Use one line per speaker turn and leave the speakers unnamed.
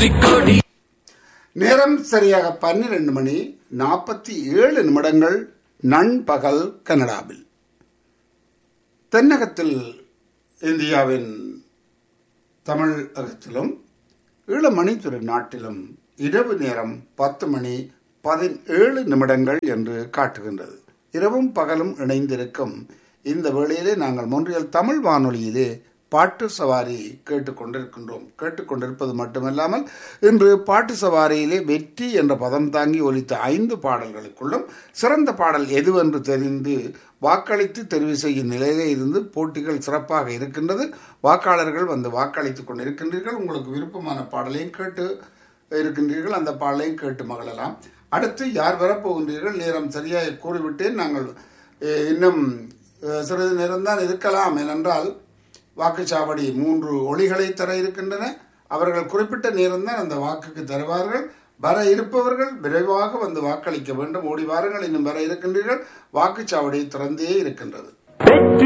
வெற்றிக்கொடி
நேரம் சரியாக பன்னிரண்டு மணி நாற்பத்தி ஏழு நிமிடங்கள் நண்பகல் கனடாவில் தென்னகத்தில் இந்தியாவின் தமிழகத்திலும் ஈழமணித்துறை நாட்டிலும் இரவு நேரம் பத்து மணி பதினேழு நிமிடங்கள் என்று காட்டுகின்றது இரவும் பகலும் இணைந்திருக்கும் இந்த வேளையிலே நாங்கள் மொன்றியல் தமிழ் வானொலியிலே பாட்டு சவாரி கேட்டுக்கொண்டிருக்கின்றோம் கேட்டுக்கொண்டிருப்பது மட்டுமல்லாமல் இன்று பாட்டு சவாரியிலே வெற்றி என்ற பதம் தாங்கி ஒலித்த ஐந்து பாடல்களுக்குள்ளும் சிறந்த பாடல் எதுவென்று தெரிந்து வாக்களித்து தெரிவு செய்யும் நிலையிலே இருந்து போட்டிகள் சிறப்பாக இருக்கின்றது வாக்காளர்கள் வந்து வாக்களித்துக் கொண்டிருக்கின்றீர்கள் உங்களுக்கு விருப்பமான பாடலையும் கேட்டு இருக்கின்றீர்கள் அந்த பாடலையும் கேட்டு மகிழலாம் அடுத்து யார் வரப்போகின்றீர்கள் நேரம் சரியாக கூறிவிட்டேன் நாங்கள் அஹ், இன்னும் அஹ், சிறிது நேரம்தான் இருக்கலாம் ஏனென்றால் வாக்குச்சாவடி மூன்று ஒளிகளை தர இருக்கின்றன அவர்கள் குறிப்பிட்ட நேரம்தான் அந்த வாக்குக்கு தருவார்கள் வர இருப்பவர்கள் விரைவாக வந்து வாக்களிக்க வேண்டும் ஓடி வாருங்கள் இன்னும் வர இருக்கின்றீர்கள் வாக்குச்சாவடி திறந்தே இருக்கின்றது
வெற்றி